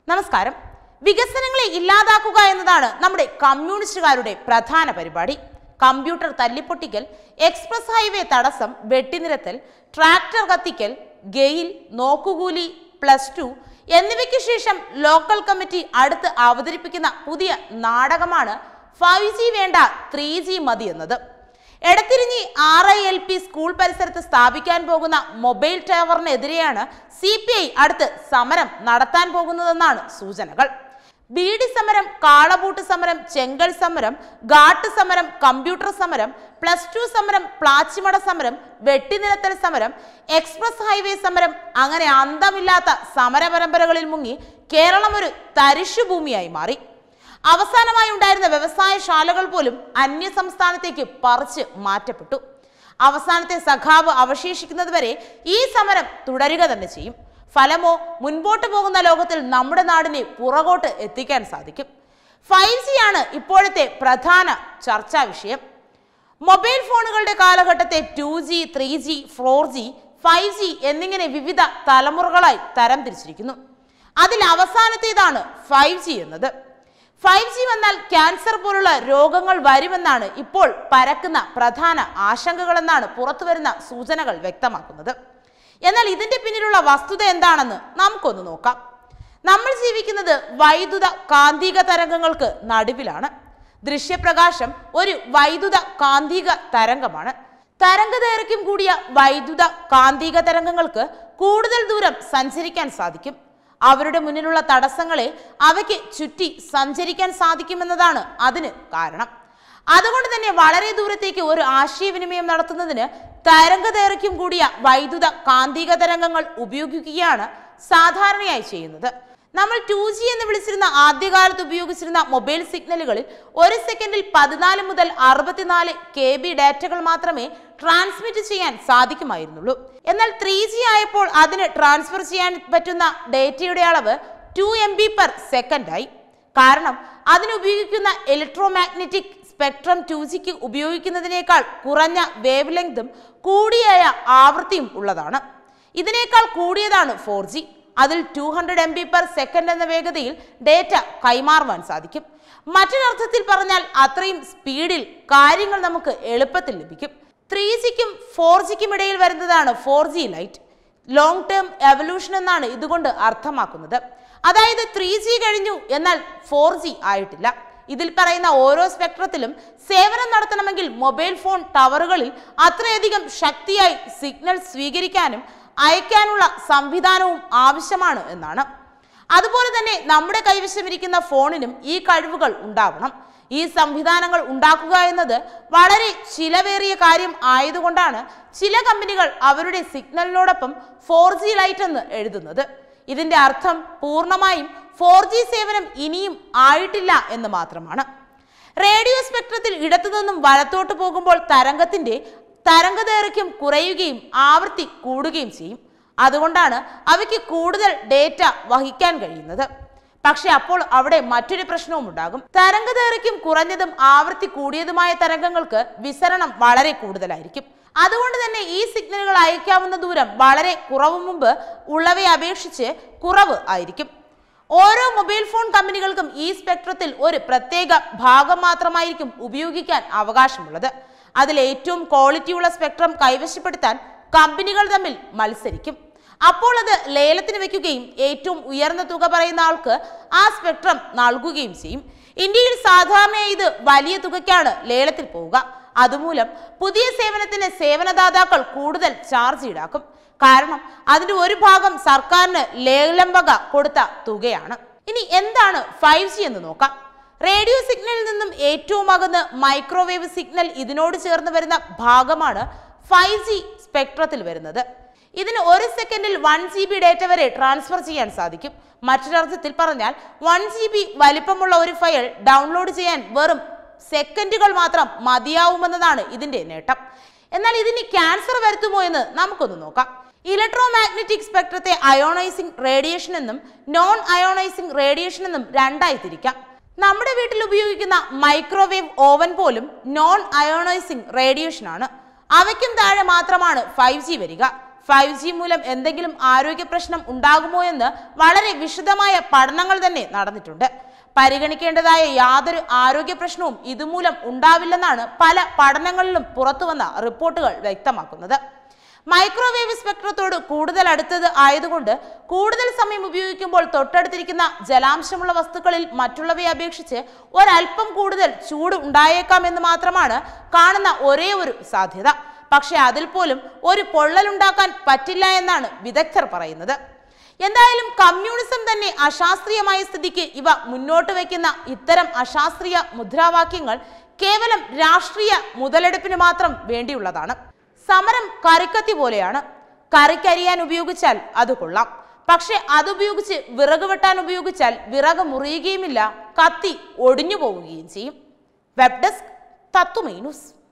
നമസ്കാരം വികസനങ്ങളെ ഇല്ലാതാക്കുക എന്നതാണ് നമ്മുടെ കമ്മ്യൂണിസ്റ്റുകാരുടെ പ്രധാന പരിപാടി കമ്പ്യൂട്ടർ തല്ലിപ്പൊട്ടിക്കൽ എക്സ്പ്രസ് ഹൈവേ തടസ്സം വെട്ടിനിരത്തൽ ട്രാക്ടർ കത്തിക്കൽ ഗെയിൽ നോക്കുകൂലി പ്ലസ് ടു എന്നിവയ്ക്ക് ശേഷം ലോക്കൽ കമ്മിറ്റി അടുത്ത് അവതരിപ്പിക്കുന്ന പുതിയ നാടകമാണ് ഫൈവ് ജി വേണ്ട ത്രീ ജി മതി എന്നത് Edathirinji R I L P school പരിസരത്ത് സ്ഥാപിക്കാൻ പോകുന്ന മൊബൈൽ ടവറിനെതിരെയാണ് സി പി ഐ അടുത്ത് സമരം നടത്താൻ പോകുന്നതെന്നാണ് സൂചനകൾ ബീഡി സമരം കാളബൂട്ട് സമരം ചെങ്കൽ സമരം ഘാട്ട് സമരം കമ്പ്യൂട്ടർ സമരം പ്ലസ് ടു സമരം പ്ലാച്ചിമട സമരം വെട്ടിനിരത്തൽ സമരം എക്സ്പ്രസ് ഹൈവേ സമരം അങ്ങനെ അന്തമില്ലാത്ത സമര പരമ്പരകളിൽ മുങ്ങി കേരളം ഒരു തരിശുഭൂമിയായി മാറി അവസാനമായി ഉണ്ടായിരുന്ന വ്യവസായശാലകൾ പോലും അന്യ സംസ്ഥാനത്തേക്ക് പറിച്ച് മാറ്റപ്പെട്ടു അവസാനത്തെ സഖാവ് അവശേഷിക്കുന്നത് വരെ ഈ സമരം തുടരുക തന്നെ ചെയ്യും ഫലമോ മുൻപോട്ട് പോകുന്ന ലോകത്തിൽ നമ്മുടെ നാടിനെ പുറകോട്ട് എത്തിക്കാൻ സാധിക്കും ഫൈവ് ജി ആണ് ഇപ്പോഴത്തെ പ്രധാന ചർച്ചാ വിഷയം മൊബൈൽ ഫോണുകളുടെ കാലഘട്ടത്തെ two G three G four G five G എന്നിങ്ങനെ വിവിധ തലമുറകളായി തരംതിരിച്ചിരിക്കുന്നു അതിൽ അവസാനത്തേതാണ് ഫൈവ് ജി എന്നത് ഫൈവ് ജി വന്നാൽ ക്യാൻസർ പോലുള്ള രോഗങ്ങൾ വരുമെന്നാണ് ഇപ്പോൾ പരക്കുന്ന പ്രധാന ആശങ്കകളെന്നാണ് പുറത്തുവരുന്ന സൂചനകൾ വ്യക്തമാക്കുന്നത് എന്നാൽ ഇതിന്റെ പിന്നിലുള്ള വസ്തുത എന്താണെന്ന് നമുക്കൊന്ന് നോക്കാം നമ്മൾ ജീവിക്കുന്നത് വൈദ്യുത കാന്തിക തരംഗങ്ങൾക്ക് നടുവിലാണ് ദൃശ്യപ്രകാശം ഒരു വൈദ്യുത കാന്തിക തരംഗമാണ് തരംഗദൈർഘ്യം കൂടിയ വൈദ്യുത കാന്തിക തരംഗങ്ങൾക്ക് കൂടുതൽ ദൂരം സഞ്ചരിക്കാൻ സാധിക്കും അവരുടെ മുന്നിലുള്ള തടസ്സങ്ങളെ അവയ്ക്ക് ചുറ്റി സഞ്ചരിക്കാൻ സാധിക്കുമെന്നതാണ് അതിന് കാരണം അതുകൊണ്ട് തന്നെ വളരെ ദൂരത്തേക്ക് ഒരു ആശയവിനിമയം നടത്തുന്നതിന് തരംഗദൈർഘ്യം കൂടിയ വൈദ്യുത കാന്തിക തരംഗങ്ങൾ ഉപയോഗിക്കുകയാണ് സാധാരണയായി ചെയ്യുന്നത് നമ്മൾ ടു ജി എന്ന് വിളിച്ചിരുന്ന ആദ്യകാലത്ത് ഉപയോഗിച്ചിരുന്ന മൊബൈൽ സിഗ്നലുകളിൽ ഒരു സെക്കൻഡിൽ പതിനാല് മുതൽ അറുപത്തിനാല് കെ ബി ഡാറ്റകൾ മാത്രമേ ട്രാൻസ്മിറ്റ് ചെയ്യാൻ സാധിക്കുമായിരുന്നുള്ളൂ എന്നാൽ ത്രീ ജി ആയപ്പോൾ അതിന് ട്രാൻസ്ഫർ ചെയ്യാൻ പറ്റുന്ന ഡേറ്റയുടെ അളവ് ടു എം ബി പെർ സെക്കൻഡായി കാരണം അതിന് ഉപയോഗിക്കുന്ന ഇലക്ട്രോമാഗ്നറ്റിക് സ്പെക്ട്രം ടു ജിക്ക് ഉപയോഗിക്കുന്നതിനേക്കാൾ കുറഞ്ഞ വേവ് ലെങ്തും കൂടിയായ ആവൃത്തിയും ഉള്ളതാണ് ഇതിനേക്കാൾ കൂടിയതാണ് ഫോർ ജി അതിൽ two hundred M B per second എന്ന വേഗതയിൽ ഡേറ്റ കൈമാറുവാൻ സാധിക്കും മറ്റൊരർത്ഥത്തിൽ പറഞ്ഞാൽ അത്രയും സ്പീഡിൽ കാര്യങ്ങൾ നമുക്ക് എളുപ്പത്തിൽ ലഭിക്കും ത്രീ ജിക്കും ഫോർ ജിക്കും ഇടയിൽ വരുന്നതാണ് four G light long term evolution എന്നാണ് ഇതുകൊണ്ട് അർത്ഥമാക്കുന്നത് അതായത് ത്രീ ജി കഴിഞ്ഞു എന്നാൽ ഫോർ ജി ആയിട്ടില്ല ഇതിൽ പറയുന്ന ഓരോ സ്പെക്ട്രത്തിലും സേവനം നടത്തണമെങ്കിൽ മൊബൈൽ ഫോൺ ടവറുകളിൽ അത്രയധികം ശക്തിയായി സിഗ്നൽ സ്വീകരിക്കാനും അയക്കാനുള്ള സംവിധാനവും ആവശ്യമാണ് എന്നാണ് അതുപോലെ തന്നെ നമ്മുടെ കൈവശമിരിക്കുന്ന ഫോണിനും ഈ കഴിവുകൾ ഉണ്ടാവണം ഈ സംവിധാനങ്ങൾ ഉണ്ടാക്കുക എന്നത് വളരെ ചിലവേറിയ കാര്യം ആയതുകൊണ്ടാണ് ചില കമ്പനികൾ അവരുടെ സിഗ്നലിനോടൊപ്പം ഫോർ ജി ലൈറ്റ് എന്ന് എഴുതുന്നത് ഇതിന്റെ അർത്ഥം പൂർണ്ണമായും ഫോർ ജി സേവനം ഇനിയും ആയിട്ടില്ല എന്ന് മാത്രമാണ് റേഡിയോ സ്പെക്ട്രത്തിൽ ഇടത്തുനിന്നും വലത്തോട്ട് പോകുമ്പോൾ തരംഗത്തിന്റെ തരംഗദൈർഘ്യം കുറയുകയും ആവൃത്തി കൂടുകയും ചെയ്യും അതുകൊണ്ടാണ് അവയ്ക്ക് കൂടുതൽ ഡേറ്റ വഹിക്കാൻ കഴിയുന്നത് പക്ഷെ അപ്പോൾ അവിടെ മറ്റൊരു പ്രശ്നവും ഉണ്ടാകും തരംഗദൈർഘ്യം കുറഞ്ഞതും ആവൃത്തി കൂടിയതുമായ തരംഗങ്ങൾക്ക് വിസരണം വളരെ കൂടുതലായിരിക്കും അതുകൊണ്ട് തന്നെ ഈ സിഗ്നലുകൾ അയക്കാവുന്ന ദൂരം വളരെ കുറവ് മുമ്പ് ഉള്ളവയെ അപേക്ഷിച്ച് കുറവ് ആയിരിക്കും ഓരോ മൊബൈൽ ഫോൺ കമ്പനികൾക്കും ഈ സ്പെക്ട്രത്തിൽ ഒരു പ്രത്യേക ഭാഗം മാത്രമായിരിക്കും ഉപയോഗിക്കാൻ അവകാശമുള്ളത് അതിൽ ഏറ്റവും ക്വാളിറ്റിയുള്ള സ്പെക്ട്രം കൈവശപ്പെടുത്താൻ കമ്പനികൾ തമ്മിൽ മത്സരിക്കും അപ്പോൾ അത് ലേലത്തിന് വെക്കുകയും ഏറ്റവും ഉയർന്ന തുക പറയുന്ന ആൾക്ക് ആ സ്പെക്ട്രം നൽകുകയും ചെയ്യും ഇന്ത്യയിൽ സാധാരണയായി ഇത് വലിയ തുകയ്ക്കാണ് ലേലത്തിൽ പോവുക അതുമൂലം പുതിയ സേവനത്തിന് സേവനദാതാക്കൾ കൂടുതൽ ചാർജ് ഈടാക്കും കാരണം അതിന്റെ ഒരു ഭാഗം സർക്കാരിന് ലേലം വക കൊടുത്ത തുകയാണ് ഇനി എന്താണ് ഫൈവ് ജി എന്ന് നോക്കാം റേഡിയോ സിഗ്നലിൽ നിന്നും ഏറ്റവും അകന്ന് മൈക്രോവേവ് സിഗ്നൽ ഇതിനോട് ചേർന്ന് വരുന്ന ഭാഗമാണ് ഫൈവ് ജി സ്പെക്ട്രത്തിൽ വരുന്നത് ഇതിന് ഒരു സെക്കൻഡിൽ വൺ ജി ബി ഡേറ്റ വരെ ട്രാൻസ്ഫർ ചെയ്യാൻ സാധിക്കും മറ്റൊരർത്ഥത്തിൽ പറഞ്ഞാൽ വൺ ജി ബി വലിപ്പമുള്ള ഒരു ഫയൽ ഡൗൺലോഡ് ചെയ്യാൻ വെറും സെക്കൻഡുകൾ മാത്രം മതിയാവുമെന്നതാണ് ഇതിന്റെ നേട്ടം എന്നാൽ ഇതിന് ക്യാൻസർ വരുത്തുമോ എന്ന് നമുക്കൊന്ന് നോക്കാം ഇലക്ട്രോമാഗ്നറ്റിക് സ്പെക്ട്രത്തെ അയോണൈസിംഗ് റേഡിയേഷൻ എന്നും നോൺ അയോണൈസിംഗ് റേഡിയേഷൻ എന്നും രണ്ടായി തിരിക്കാം നമ്മുടെ വീട്ടിൽ ഉപയോഗിക്കുന്ന മൈക്രോവേവ് ഓവൻ പോലും നോൺ അയോണൈസിംഗ് റേഡിയേഷൻ ആണ് അവയ്ക്കും താഴെ മാത്രമാണ് ഫൈവ് ജി വരിക ഫൈവ് ജി മൂലം എന്തെങ്കിലും ആരോഗ്യ പ്രശ്നം ഉണ്ടാകുമോ എന്ന് വളരെ വിശദമായ പഠനങ്ങൾ തന്നെ നടന്നിട്ടുണ്ട് പരിഗണിക്കേണ്ടതായ യാതൊരു ആരോഗ്യ പ്രശ്നവും ഇതുമൂലം ഉണ്ടാവില്ലെന്നാണ് പല പഠനങ്ങളിലും പുറത്തുവന്ന റിപ്പോർട്ടുകൾ വ്യക്തമാക്കുന്നത് മൈക്രോവേവ് സ്പെക്ട്രത്തോട് കൂടുതൽ അടുത്തത് ആയതുകൊണ്ട് കൂടുതൽ സമയം ഉപയോഗിക്കുമ്പോൾ തൊട്ടടുത്തിരിക്കുന്ന ജലാംശമുള്ള വസ്തുക്കളിൽ മറ്റുള്ളവയെ അപേക്ഷിച്ച് ഒരല്പം കൂടുതൽ ചൂട് ഉണ്ടായേക്കാമെന്ന് മാത്രമാണ് കാണുന്ന ഒരേ ഒരു സാധ്യത പക്ഷെ അതിൽ പോലും ഒരു പൊള്ളലുണ്ടാക്കാൻ പറ്റില്ല എന്നാണ് വിദഗ്ധർ പറയുന്നത് എന്തായാലും കമ്മ്യൂണിസം തന്നെ അശാസ്ത്രീയമായ സ്ഥിതിക്ക് ഇവ മുന്നോട്ട് വയ്ക്കുന്ന ഇത്തരം അശാസ്ത്രീയ മുദ്രാവാക്യങ്ങൾ കേവലം രാഷ്ട്രീയ മുതലെടുപ്പിന് മാത്രം വേണ്ടിയുള്ളതാണ് സമരം കറിക്കത്തി പോലെയാണ് കറിക്കരിയാൻ ഉപയോഗിച്ചാൽ അത് കൊള്ളാം പക്ഷെ അതുപയോഗിച്ച് വിറക് വെട്ടാൻ ഉപയോഗിച്ചാൽ വിറക് മുറിയുകയുമില്ല കത്തി ഒടിഞ്ഞു പോവുകയും ചെയ്യും വെബ് ഡെസ്ക് തത്തുമൈ ന്യൂസ്